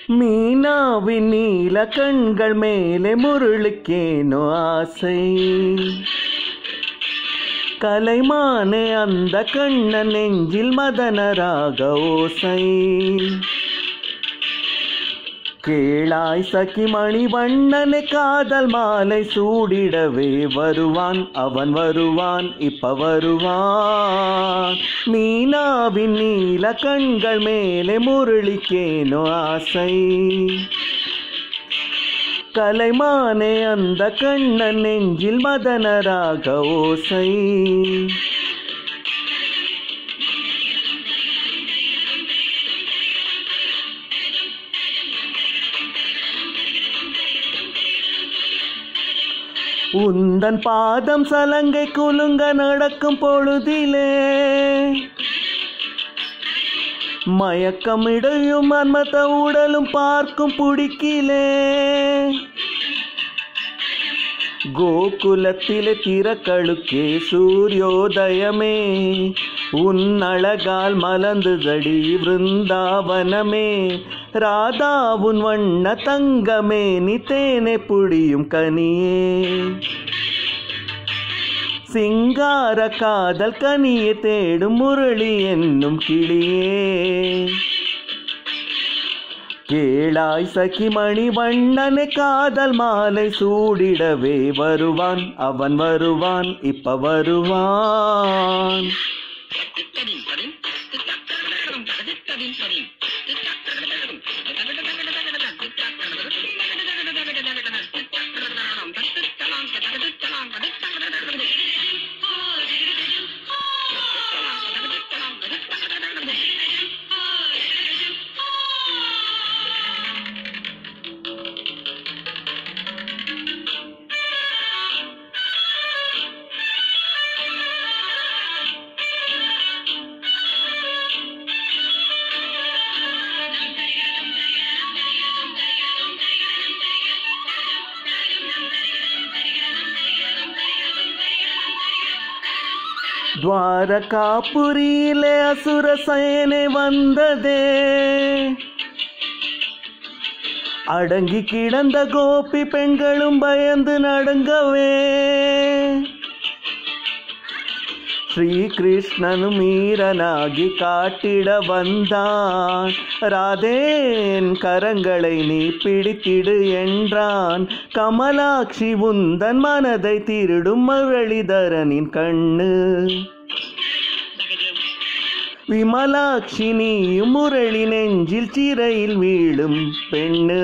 மீனாவின் நீல கண்கள் மேலே முருளுக்கேனோ ஆசை கலைமானே அந்த கண்ணன் நெஞ்சில் மதனராக ஓசை கேளாய் சகி மணிவண்ணனை காதல் மாலை சூடிடவே வருவான் அவன் வருவான் இப்ப வருவான் மீனாவின் நீல கண்கள் மேலே முரளிக்கேனோ ஆசை கலைமானே அந்த கண்ணன் நெஞ்சில் மதனராக ஓசை உந்தன் பாதம் சலங்கை குலுங்க நடக்கும் பொழுதிலே மயக்கமிடையும் மன்மத உடலும் பார்க்கும் பிடிக்கிலே கோகுலத்திலே திறக்கழுக்கே சூரியோதயமே உன் அழகால் மலர்ந்துதடி விருந்தாவனமே ராதா உன் வண்ண தங்கமே நீ தேனை புடியும் கனியே சிங்கார காதல் கனியை தேடும் முரளி என்னும் கிளியே கேளாய் சகி மணி வண்ணனை காதல் மாலை சூடிடவே வருவான் அவன் வருவான் இப்ப வருவான் துவாரகாபுரியிலே அசுர சேனை வந்ததே அடங்கி கிடந்த கோபி பெண்களும் பயந்து நடுங்கவே ஸ்ரீகிருஷ்ணனும் மீரனாகி காட்டிட வந்தான் ராதேன் கரங்களை நீ பிடித்திடு என்றான் கமலாட்சி உந்தன் மனதை திருடும் முரளிதரனின் கண்ணு விமலாட்சி நீயும் முரளி நெஞ்சில் சிறையில் வீழும் பெண்ணு